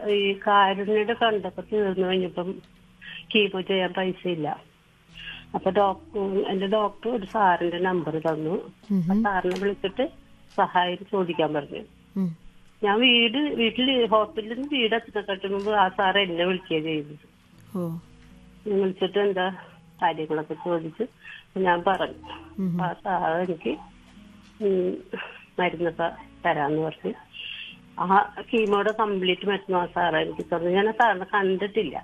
ഈ കാരുണ്യയുടെ ഫണ്ടൊക്കെ തീർന്നു കഴിഞ്ഞപ്പം കീമോ ചെയ്യാൻ പൈസ ഇല്ല അപ്പൊ ഡോക്ടർ എന്റെ ഡോക്ടർ ഒരു സാറിന്റെ നമ്പർ തന്നു ആ സാറിനെ വിളിച്ചിട്ട് സഹായം ചോദിക്കാൻ പറഞ്ഞു ഉം. ഞാൻ വീട് വീട്ടിൽ ഹോസ്പിറ്റലിൽ നിന്ന് വീട് എത്തുന്നതിനെക്കാട്ടും മുമ്പ് ആ സാറ് എന്നെ വിളിക്കുക ചെയ്തത് ഓ ഞാൻ വിളിച്ചിട്ട് എന്താ കാര്യങ്ങളൊക്കെ ചോദിച്ചു അപ്പൊ ഞാൻ പറഞ്ഞു അപ്പൊ ആ സാറ് എനിക്ക് ഉം മരുന്നൊക്കെ തരാന്ന് പറഞ്ഞു ആ കീമോയുടെ കംപ്ലീറ്റ് മരുന്ന് ആ സാറ് എനിക്ക് തന്നു ഞാൻ ആ സാറിനെ കണ്ടിട്ടില്ല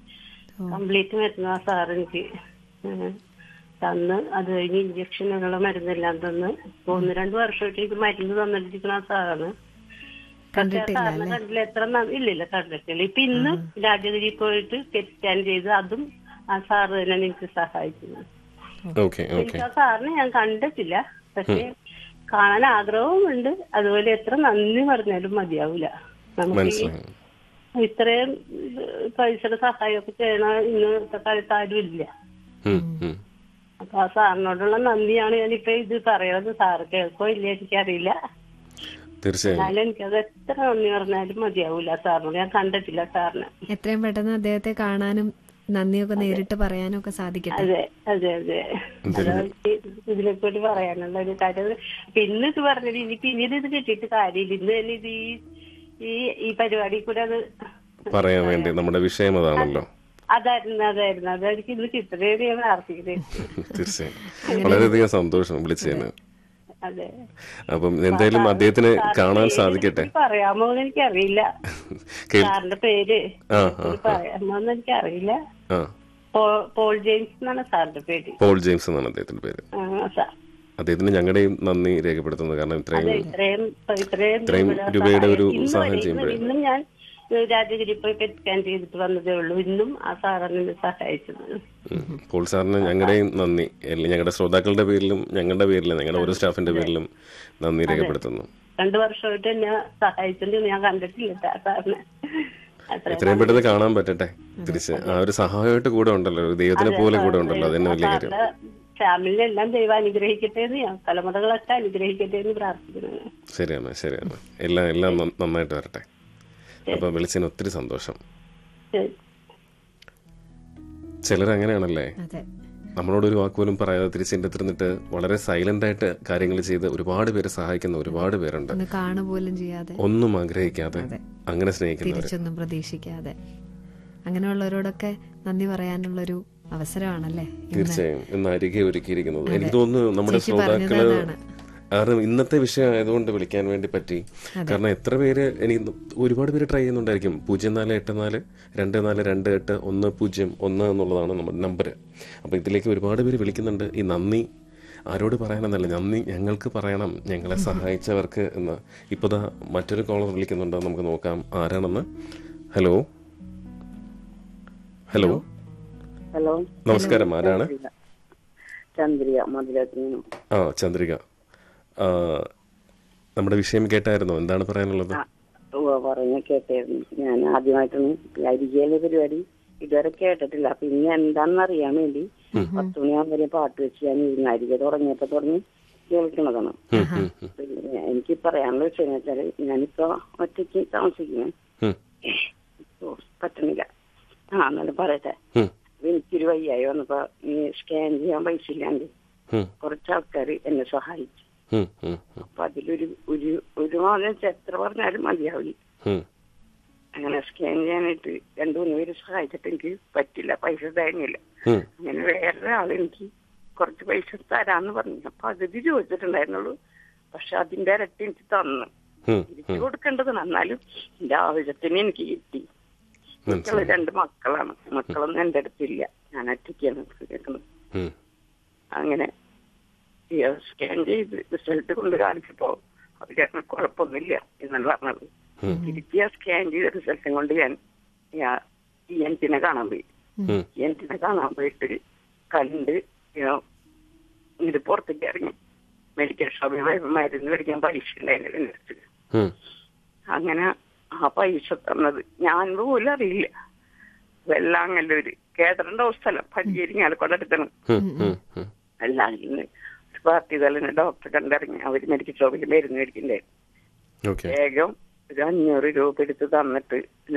ഓ. കംപ്ലീറ്റ് മരുന്ന് ആ സാർ എനിക്ക് ഉം, തന്ന് അത് കഴിഞ്ഞ് ഇഞ്ചക്ഷനുള്ള മരുന്നെല്ലാം തന്ന് ഇപ്പൊ ഒന്ന് രണ്ട് വർഷമായിട്ട് എനിക്ക് മരുന്ന് തന്നിട്ടിരിക്കുന്ന ആ സാറാണ് പക്ഷെ ആ കണ്ടിട്ടില്ല സാറിനെ കണ്ടില്ല എത്ര നാൾ- ഇല്ലില്ല കണ്ടിട്ടില്ല ഇപ്പൊ ഇന്ന് രാജഗിരി പോയിട്ട് പെറ്റ് സ്കാൻ ചെയ്ത് അതും ആ സാറ് തന്നെ എനിക്ക് സഹായിക്കുന്നു ഓക്കെ ഓക്കെ എനിക്ക് ആ സാറിനെ ഞാൻ കണ്ടിട്ടില്ല പക്ഷെ കാണാൻ ആഗ്രഹവുമുണ്ട് അതുപോലെ എത്ര നന്ദി പറഞ്ഞാലും മതിയാവൂല നമുക്ക് ഈ മനസ്സിലായി ഇത്രയും ഇത് പൈസയുടെ സഹായമൊക്കെ ചെയ്യണ ഇന്നത്തെ കാലത്ത് ആരും ഇല്ല ഉം, ഉം. അപ്പൊ ആ സാറിനോടുള്ള നന്ദിയാണ് ഞാനിപ്പോ ഇത് പറയണത് സാറ് കേൾക്കോ ഇല്ല എനിക്കറിയില്ല തീർച്ചയായും എന്നാലും എനിക്കത് എത്ര നന്ദി പറഞ്ഞാലും മതിയാവൂല സാറിനോട് ഞാൻ കണ്ടിട്ടില്ല സാറിനെ എത്രയും പെട്ടെന്ന് അദ്ദേഹത്തെ കാണാനും നന്ദിയൊക്കെ നേരിട്ട് പറയാനും ഒക്കെ സാധിക്കട്ടെ അതെ അതെ അതെ അതാണ് എനിക്ക് ഇതിനെ പറ്റി പറയാനുള്ള ഒരു കാര്യം അപ്പൊ ഇന്ന് ഇത് പറഞ്ഞത് ഇനി പിന്നീട് ഇത് കിട്ടിയിട്ട് കാര്യമില്ല ഇന്ന് തന്നെ ഇത് ഈ ഈ ഈ പരിപാടി കൂടെ അത് പറയാൻ വേണ്ടി നമ്മുടെ വിഷയം അതാണല്ലോ അതായിരുന്നു അതായിരുന്നു അതായിരിക്കും ഇന്ന് കിട്ടുന്നേ ഞാൻ പ്രാർത്ഥിക്കുന്നത് തീർച്ചയായും വളരെയധികം സന്തോഷം വിളിച്ചതിന് അതെ അപ്പം എന്തായാലും അദ്ദേഹത്തിന് കാണാൻ സാധിക്കട്ടെ എനിക്ക് പറയാമോ എന്ന് എനിക്കറിയില്ല കേൾ- സാറിന്റെ പേര് ആ, എനിക്ക് പറയാമോ എന്ന് എനിക്കറിയില്ല ആ പോ- പോൾ ജെയിംസ് എന്നാണ് സാറിന്റെ പേര് പോൾ ജെയിംസ് എന്നാണ് അദ്ദേഹത്തിന്റെ പേര് ആ, സാർ അദ്ദേഹത്തിന് ഞങ്ങളുടെയും നന്ദി രേഖപ്പെടുത്തുന്നത് കാരണം ഇത്രയും അതെ ഇത്രയും ഇത്രയും ഇത്രയും രൂപയുടെ രൂപയുടെ ഒരു സഹായം. ഇന്ന് സഹായം വരെ- ചെയ്യുമ്പോഴേ. ഇന്ന് ഇന്നും ഞാൻ ഏഹ്, രാജഗിരി പോയി പെറ്റ് സ്കാൻ ചെയ്തിട്ട് വന്നതേ ഉള്ളൂ ഇന്നും ആ സാറാണ് എന്നെ സഹായിച്ചത് ഉം. പോൾ സാറിന് ഞങ്ങളുടെയും നന്ദി എല്ലാ- ഞങ്ങളുടെ ശ്രോതാക്കളുടെ പേരിലും ഞങ്ങളുടെ പേരിലും ഞങ്ങളുടെ ഓരോ സ്റ്റാഫിന്റെ പേരിലും നന്ദി രേഖപ്പെടുത്തുന്നു രണ്ടു വർഷമായിട്ട് എന്നെ സഹായിച്ചിട്ടുണ്ട് ഞാൻ കണ്ടിട്ടില്ല ട്ടാ സാറിനെ അത്ര എത്രയും പെട്ടെന്ന് കാണാൻ പറ്റട്ടെ തിരിച്ച് ആ ഒരു സഹായമായിട്ട് കൂടെ ഉണ്ടല്ലോ ഒരു ദൈവത്തിനെ പോലെ കൂടെ ഉണ്ടല്ലോ അതന്നെ വലിയ കാര്യം സാറിന്റെ ഫാമിലിയെല്ലാം ദൈവം അനുഗ്രഹിക്കട്ടെ എന്ന് ഞാൻ തലമുറകളൊക്കെ അനുഗ്രഹിക്കട്ടെ എന്ന് പ്രാർത്ഥിക്കുന്നു ശരിയാണ് ശരിയാണ് എല്ലാം എല്ലാം നന്ന- നന്നായിട്ട് വരട്ടെ അപ്പൊ വിളിച്ചതിന് ഒത്തിരി സന്തോഷം ശരി. ചിലർ അങ്ങനെയാണല്ലേ അതെ നമ്മളോട് ഒരു വാക്കുപോലും പറയാതെ തിരിച്ചെന്റെ അടുത്തിരുന്നിട്ട് വളരെ സൈലന്റ് ആയിട്ട് കാര്യങ്ങൾ ചെയ്ത് ഒരുപാട് പേരെ സഹായിക്കുന്ന ഒരുപാട് പേരുണ്ട് ഒന്ന് കാണുപോലും ചെയ്യാതെ ഒന്നും ആഗ്രഹിക്കാതെ അതെ. അങ്ങനെ സ്നേഹിക്കുന്നവർ തിരിച്ചൊന്നും പ്രതീക്ഷിക്കാതെ അങ്ങനെയുള്ളവരോടൊക്കെ നന്ദി പറയാനുള്ളൊരു അവസരമാണല്ലേ ഇന്ന് തീർച്ചയായും ഇന്ന് അരികെ ഒരുക്കിയിരിക്കുന്നത് എനിക്ക് തോന്നുന്നു നമ്മുടെ ചേച്ചി പറഞ്ഞത് ശ്രോതാക്കള് അതാണ്. കാരണം ഇന്നത്തെ വിഷയം ആയതുകൊണ്ട് വിളിക്കാൻ വേണ്ടി പറ്റി കാരണം എത്ര പേര് എനിക്ക് ഒരുപാട് പേര് ട്രൈ ചെയ്യുന്നുണ്ടായിരിക്കും പൂജ്യം നാല് എട്ട് നാല് രണ്ട് നാല് രണ്ട് എട്ട് ഒന്ന് പൂജ്യം ഒന്ന് എന്നുള്ളതാണ് നമ്മുടെ നമ്പർ അപ്പൊ ഇതിലേക്ക് ഒരുപാട് പേര് വിളിക്കുന്നുണ്ട് ഈ നന്ദി ആരോട് പറയാനെന്നല്ല നന്ദി ഞങ്ങൾക്ക് പറയണം ഞങ്ങളെ സഹായിച്ചവർക്ക് എന്ന് ഇപ്പൊ ദാ മറ്റൊരു കോളർ വിളിക്കുന്നുണ്ട് നമുക്ക് നോക്കാം ആരാണെന്ന് ഹലോ ഹലോ ഹലോ നമസ്കാരം ആരാണ് ചന്ദ്രിക മധുരത്തിൽ നിന്നും ആ ചന്ദ്രിക ആ, നമ്മുടെ വിഷയം കേട്ടായിരുന്നോ എന്താണ് പറയാനുള്ളത് ഉവ്വ് പറഞ്ഞ കേട്ടായിരുന്നു ഞാൻ ആദ്യമായിട്ടാണ് ഈ അരികയിലെ പരിപാടി ഇതുവരെ കേട്ടിട്ടില്ല അപ്പൊ ഇനി എന്താണെന്ന് അറിയാൻ വേണ്ടി പത്ത് മണിയാകുമ്പോൾ വരെ പാട്ട് വെച്ച് ഞാൻ ഇരുന്ന് അരിക തുടങ്ങിയപ്പോ തുടങ്ങി കേൾക്കണതാണ് ഉം, ഉം, ഉം, പിന്നെ എനിക്ക് പറയാനുള്ള വിഷയം എന്ന് വെച്ചാല് ഞാനിപ്പോ ഒറ്റയ്ക്ക് താമസിക്കുന്നു ഉം, ഓ, പറ്റണില്ല ആ എന്നാലും പറയട്ടെ ഉം, അപ്പൊ എനിക്കൊരു വയ്യായി വന്നപ്പോ ഈ സ്കാൻ ചെയ്യാൻ പൈസ ഇല്ലാണ്ട് ഉം, കുറച്ച് ആൾക്കാർ എന്നെ സഹായിച്ചു ഉം, ഉം, ഉം, അപ്പൊ അതിലൊരു ഒരു ഒരു മാസം എത്ര പറഞ്ഞാലും മതിയാവില്ല ഉം. അങ്ങനെ സ്കാൻ ചെയ്യാനായിട്ട് രണ്ടു മൂന്ന് പേര് സഹായിച്ചിട്ട് എനിക്ക് പറ്റില്ല പൈസ തരുന്നില്ല ഉം, അങ്ങനെ വേറൊരാൾ എനിക്ക് കുറച്ച് പൈസ തരാന്ന് പറഞ്ഞു അപ്പൊ പകുതി ചോദിച്ചിട്ടുണ്ടായിരുന്നുള്ളൂ പക്ഷെ അതിന്റെ ഇരട്ടി എനിക്ക് തന്നു ഉം, തിരിച്ചു കൊടുക്കേണ്ടതാണ് എന്നാലും എന്റെ ആവശ്യത്തിന് എനിക്ക് കിട്ടി മക്കള് രണ്ട് മക്കളാണ് മക്കളൊന്നും എന്റെ അടുത്തില്ല ഞാൻ ഒറ്റയ്ക്കാണ് കേൾക്കുന്നത് ഉം, അങ്ങനെ സ്കാൻ ചെയ്ത് റിസൾട്ട് കൊണ്ട് കാണിച്ചപ്പോ അവര് പറഞ്ഞു, കുഴപ്പമൊന്നുമില്ല എന്നാണ് പറഞ്ഞത് ഉം. തിരിച്ച് സ്കാൻ ചെയ്ത റിസൾട്ടും കൊണ്ട് ഞാൻ ഇ എൻ ടിനെ കാണാൻ പോയി ഉം, ഇ എൻ ടിനെ കാണാൻ പോയിട്ട് കണ്ട് ഞാൻ ഇത് പുറത്തേക്ക് ഇറങ്ങി മെഡിക്കൽ ഷോപ്പിൽ പോയപ്പോ മരുന്ന് മേടിക്കാൻ പൈസ ഉണ്ടായിരുന്നു എൻ്റെ അടുത്ത് ഉം, അങ്ങനെ ആ പൈസ തന്നത് ഞാൻ പോലും അറിയില്ല വെള്ളാങ്ങല്ലൂര് കേട്ടറിന്റെ സ്ഥലം പരിചരിങ്ങാലക്കോട് അടുത്താണ് ഉം, ഉം, ഉം. എല്ലാവരും ഒരു പാർട്ടി തലനെ ഡോക്ടറെ കണ്ടിറങ്ങി അവര് മെഡിക്കൽ ഷോപ്പിൽ മരുന്ന് മേടിക്കണ്ടായിരുന്നു ഓക്കെ വേഗം ഒരു അഞ്ഞൂറ് രൂപ എടുത്ത് തന്നിട്ട്